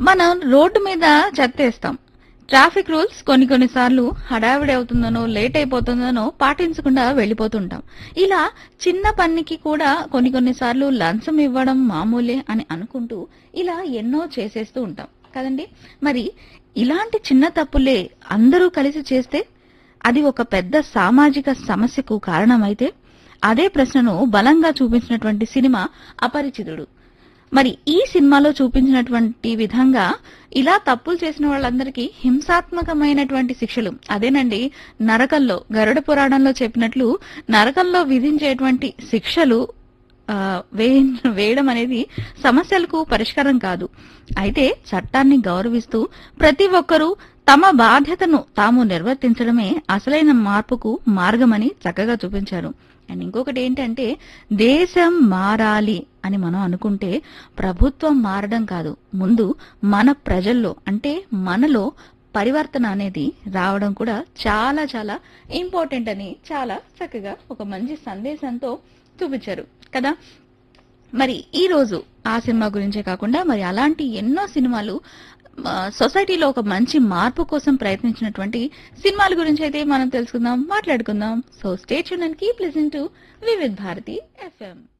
మనం రోడ్డు మీద చెత్తేస్తాం traffic rules కొన్ని కొన్నిసార్లు హడావిడి అవుతుందనో లేట్ అయిపోతుందనో పాటించకుండా వెళ్ళిపోతుంటాం ఇలా చిన్న పనికి కూడా కొన్ని కొన్నిసార్లు లంచం ఇవ్వడం మామూలే అని అనుకుంటూ ఇలా ఎన్నో చేసేస్తూ ఉంటాం కదండి మరి ఇలాంటి చిన్న తప్పులే అందరూ కలిసి చేస్తే అది ఒక పెద్ద సామాజిక సమస్యకు కారణమైతే అదే ప్రశ్నను బలంగా చూపించినటువంటి సినిమా అపరిచితుడు మరి ఈ సినిమాలో చూపించినటువంటి విధంగా ఇలా తప్పులు చేసిన వాళ్ళందరికీ హింసాత్మకమైనటువంటి శిక్షలు అదేనండి నరకంలో గరుడ పురాణంలో చెప్పినట్లు నరకంలో విధించేటువంటి శిక్షలు ఆ, వేయ- వేయడం అనేది సమస్యలకు పరిష్కారం కాదు అయితే చట్టాన్ని గౌరవిస్తూ ప్రతి ఒక్కరూ తమ బాధ్యతను తాము నిర్వర్తించడమే అసలైన మార్పుకు మార్గమని చక్కగా చూపించారు అండ్ ఇంకొకటి ఏంటంటే దేశం మారాలి అని మనం అనుకుంటే ప్రభుత్వం మారడం కాదు ముందు మన ప్రజల్లో అంటే మనలో పరివర్తన అనేది రావడం కూడా చాలా చాలా ఇంపార్టెంట్ అని చాలా చక్కగా ఒక మంచి సందేశంతో చూపించారు కదా మరి ఈ రోజు ఆ సినిమా గురించే కాకుండా మరి అలాంటి ఎన్నో సినిమాలు ఆ, సొసైటీలో ఒక మంచి మార్పు కోసం ప్రయత్నించినటువంటి సినిమాల గురించి అయితే మనం తెలుసుకుందాం మాట్లాడుకుందాం so state and keep listen to Vividh Bharati FM